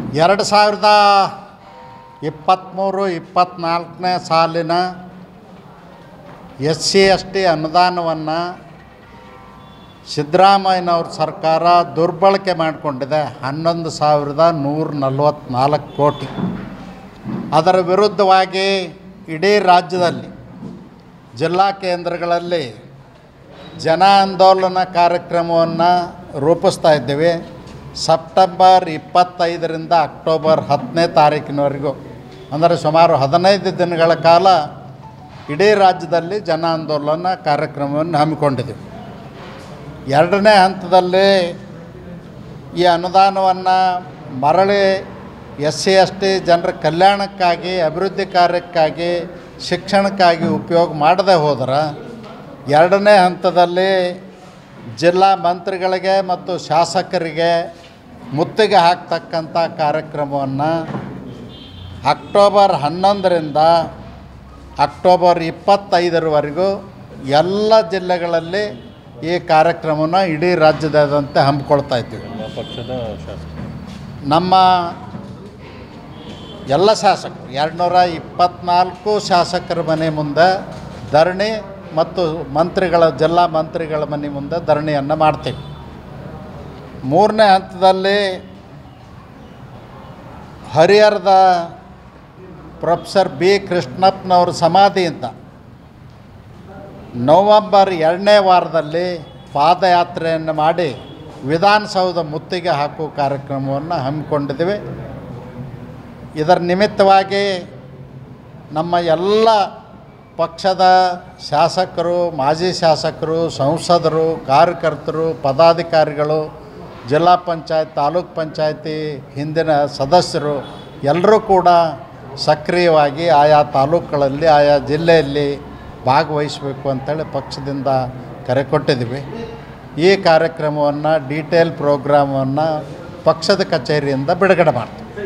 ಎರಡು ಸಾವಿರದ ಇಪ್ಪತ್ತ್ಮೂರು ಇಪ್ಪತ್ತ್ನಾಲ್ಕನೇ ಸಾಲಿನ ಎಸ್ ಸಿ ಎಸ್ ಟಿ ಅನುದಾನವನ್ನು ಸಿದ್ದರಾಮಯ್ಯನವ್ರ ಸರ್ಕಾರ ದುರ್ಬಳಕೆ ಮಾಡಿಕೊಂಡಿದೆ ಹನ್ನೊಂದು ಸಾವಿರದ ನೂರ ನಲವತ್ತ್ನಾಲ್ಕು ಕೋಟಿ ಅದರ ವಿರುದ್ಧವಾಗಿ ಇಡೀ ರಾಜ್ಯದಲ್ಲಿ ಜಿಲ್ಲಾ ಕೇಂದ್ರಗಳಲ್ಲಿ ಜನ ಆಂದೋಲನ ಕಾರ್ಯಕ್ರಮವನ್ನು ರೂಪಿಸ್ತಾ ಇದ್ದೇವೆ ಸೆಪ್ಟೆಂಬರ್ ಇಪ್ಪತ್ತೈದರಿಂದ ಅಕ್ಟೋಬರ್ ಹತ್ತನೇ ತಾರೀಕಿನವರೆಗೂ ಅಂದರೆ ಸುಮಾರು ಹದಿನೈದು ದಿನಗಳ ಕಾಲ ಇಡೀ ರಾಜ್ಯದಲ್ಲಿ ಜನ ಆಂದೋಲನ ಕಾರ್ಯಕ್ರಮವನ್ನು ಹಮ್ಮಿಕೊಂಡಿದ್ದೀವಿ ಎರಡನೇ ಹಂತದಲ್ಲಿ ಈ ಅನುದಾನವನ್ನು ಮರಳಿ ಎಸ್ ಸಿ ಎಸ್ ಟಿ ಜನರ ಕಲ್ಯಾಣಕ್ಕಾಗಿ ಅಭಿವೃದ್ಧಿ ಕಾರ್ಯಕ್ಕಾಗಿ ಶಿಕ್ಷಣಕ್ಕಾಗಿ ಉಪಯೋಗ ಮಾಡದೆ ಹೋದ್ರೆ ಎರಡನೇ ಹಂತದಲ್ಲಿ ಜಿಲ್ಲಾ ಮಂತ್ರಿಗಳಿಗೆ ಮತ್ತು ಶಾಸಕರಿಗೆ ಮುತ್ತಿಗೆ ಹಾಕ್ತಕ್ಕಂಥ ಕಾರ್ಯಕ್ರಮವನ್ನು ಅಕ್ಟೋಬರ್ ಹನ್ನೊಂದರಿಂದ ಅಕ್ಟೋಬರ್ ಇಪ್ಪತ್ತೈದರವರೆಗೂ ಎಲ್ಲ ಜಿಲ್ಲೆಗಳಲ್ಲಿ ಈ ಕಾರ್ಯಕ್ರಮನ ಇಡೀ ರಾಜ್ಯದಾದ್ಯಂತ ಹಮ್ಮಿಕೊಳ್ತಾ ಇದ್ದೀವಿ ನಮ್ಮ ಪಕ್ಷದ ಶಾಸಕ ನಮ್ಮ ಎಲ್ಲ ಶಾಸಕರು ಎರಡು ನೂರ ಇಪ್ಪತ್ತ್ನಾಲ್ಕು ಶಾಸಕರ ಮನೆ ಮುಂದೆ ಧರಣಿ ಮತ್ತು ಮಂತ್ರಿಗಳ ಜಿಲ್ಲಾ ಮಂತ್ರಿಗಳ ಮನೆ ಮುಂದೆ ಧರಣಿಯನ್ನು ಮಾಡ್ತೀವಿ ಮೂರನೇ ಹಂತದಲ್ಲಿ ಹರಿಹರದ ಪ್ರೊಫೆಸರ್ ಬಿ ಕೃಷ್ಣಪ್ಪನವ್ರ ಸಮಾಧಿಯಿಂದ ನವಂಬರ್ ಎರಡನೇ ವಾರದಲ್ಲಿ ಪಾದಯಾತ್ರೆಯನ್ನು ಮಾಡಿ ವಿಧಾನಸೌಧ ಮುತ್ತಿಗೆ ಹಾಕುವ ಕಾರ್ಯಕ್ರಮವನ್ನು ಹಮ್ಮಿಕೊಂಡಿದ್ದೀವಿ ಇದರ ನಿಮಿತ್ತವಾಗಿ ನಮ್ಮ ಎಲ್ಲ ಪಕ್ಷದ ಶಾಸಕರು ಮಾಜಿ ಶಾಸಕರು ಸಂಸದರು ಕಾರ್ಯಕರ್ತರು ಪದಾಧಿಕಾರಿಗಳು ಜಿಲ್ಲಾ ಪಂಚಾಯತ್ ತಾಲೂಕ್ ಪಂಚಾಯತಿ ಹಿಂದಿನ ಸದಸ್ಯರು ಎಲ್ಲರೂ ಕೂಡ ಸಕ್ರಿಯವಾಗಿ ಆಯಾ ತಾಲೂಕುಗಳಲ್ಲಿ ಆಯಾ ಜಿಲ್ಲೆಯಲ್ಲಿ ಭಾಗವಹಿಸಬೇಕು ಅಂತೇಳಿ ಪಕ್ಷದಿಂದ ಕರೆ ಕೊಟ್ಟಿದ್ದೀವಿ ಈ ಕಾರ್ಯಕ್ರಮವನ್ನು ಡೀಟೇಲ್ ಪ್ರೋಗ್ರಾಮನ್ನು ಪಕ್ಷದ ಕಚೇರಿಯಿಂದ ಬಿಡುಗಡೆ ಮಾಡ್ತೀವಿ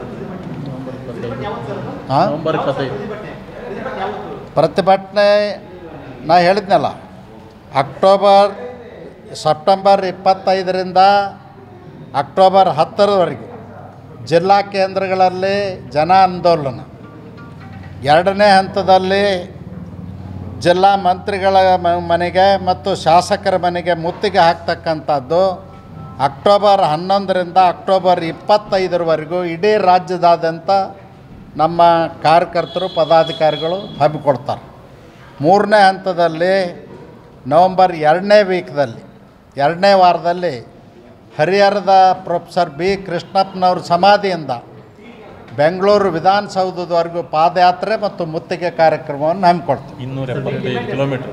ಹಾಂ ನವಂಬರ್ ಇಪ್ಪತ್ತೈದು ಪ್ರತಿಭಟನೆ ನಾ ಹೇಳಿದ್ನಲ್ಲ ಅಕ್ಟೋಬರ್ ಸೆಪ್ಟೆಂಬರ್ ಇಪ್ಪತ್ತೈದರಿಂದ ಅಕ್ಟೋಬರ್ ಹತ್ತರವರೆಗೆ ಜಿಲ್ಲಾ ಕೇಂದ್ರಗಳಲ್ಲಿ ಜನ ಆಂದೋಲನ ಎರಡನೇ ಹಂತದಲ್ಲಿ ಜಿಲ್ಲಾ ಮಂತ್ರಿಗಳ ಮ- ಮನೆಗೆ ಮತ್ತು ಶಾಸಕರ ಮನೆಗೆ ಮುತ್ತಿಗೆ ಹಾಕ್ತಕ್ಕಂಥದ್ದು ಅಕ್ಟೋಬರ್ ಹನ್ನೊಂದರಿಂದ ಅಕ್ಟೋಬರ್ ಇಪ್ಪತ್ತೈದರವರೆಗೂ ಇಡೀ ರಾಜ್ಯದಾದ್ಯಂತ ನಮ್ಮ ಕಾರ್ಯಕರ್ತರು ಪದಾಧಿಕಾರಿಗಳು ಹಮ್ಮಿಕೊಡ್ತಾರೆ ಮೂರನೇ ಹಂತದಲ್ಲಿ ನವಂಬರ್ ಎರಡನೇ ವೀಕ್ದಲ್ಲಿ ಎರಡನೇ ವಾರದಲ್ಲಿ ಹರಿಹರದ ಪ್ರೊಫೆಸರ್ ಬಿ ಕೃಷ್ಣಪ್ಪನವ್ರ ಸಮಾಧಿಯಿಂದ ಬೆಂಗಳೂರು ವಿಧಾನಸೌಧದವರೆಗೂ ಪಾದಯಾತ್ರೆ ಮತ್ತು ಮುತ್ತಿಗೆ ಕಾರ್ಯಕ್ರಮವನ್ನು ಹಮ್ಮಿಕೊಡ್ತೀವಿ ಇನ್ನೂರ ಎಪ್ಪತ್ತೈದು ಕಿಲೋಮೀಟರ್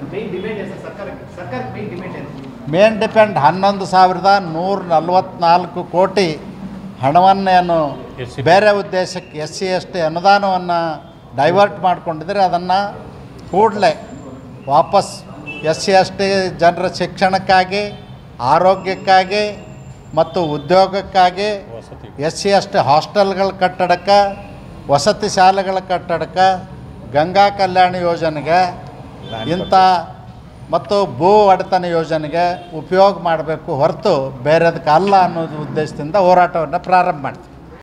ಮೇನ್ ಡಿಪೆಂಡ್ ಹನ್ನೊಂದು ಸಾವಿರದ ನೂರ ನಲವತ್ತ್ನಾಲ್ಕು ಕೋಟಿ ಹಣವನ್ನೇನು SC. ಬೇರೆ ಉದ್ದೇಶಕ್ಕೆ ಎಸ್ ಸಿ ಎಸ್ ಟಿ ಅನುದಾನವನ್ನು ಡೈವರ್ಟ್ ಮಾಡ್ಕೊಂಡಿದ್ರೆ ಅದನ್ನು ಕೂಡಲೇ ವಾಪಸ್ ಎಸ್ ಸಿ ಎಸ್ ಟಿ ಜನರ ಶಿಕ್ಷಣಕ್ಕಾಗಿ ಆರೋಗ್ಯಕ್ಕಾಗಿ ಮತ್ತು ಉದ್ಯೋಗಕ್ಕಾಗಿ ವಸತಿ ಎಸ್ ಸಿ ಎಸ್ ಟಿ ಹಾಸ್ಟೆಲ್ಗಳ ಕಟ್ಟಡಕ್ಕೆ ವಸತಿ ಶಾಲೆಗಳ ಕಟ್ಟಡಕ್ಕೆ ಗಂಗಾ ಕಲ್ಯಾಣ ಯೋಜನೆಗೆ ಇಂಥ ಮತ್ತು ಭೂ ಒಡೆತನ ಯೋಜನೆಗೆ ಉಪಯೋಗ ಮಾಡಬೇಕು ಹೊರತು ಬೇರೆದಕ್ಕೆ ಅಲ್ಲ ಅನ್ನೋದು ಉದ್ದೇಶದಿಂದ ಹೋರಾಟವನ್ನು ಪ್ರಾರಂಭ ಮಾಡ್ತೀವಿ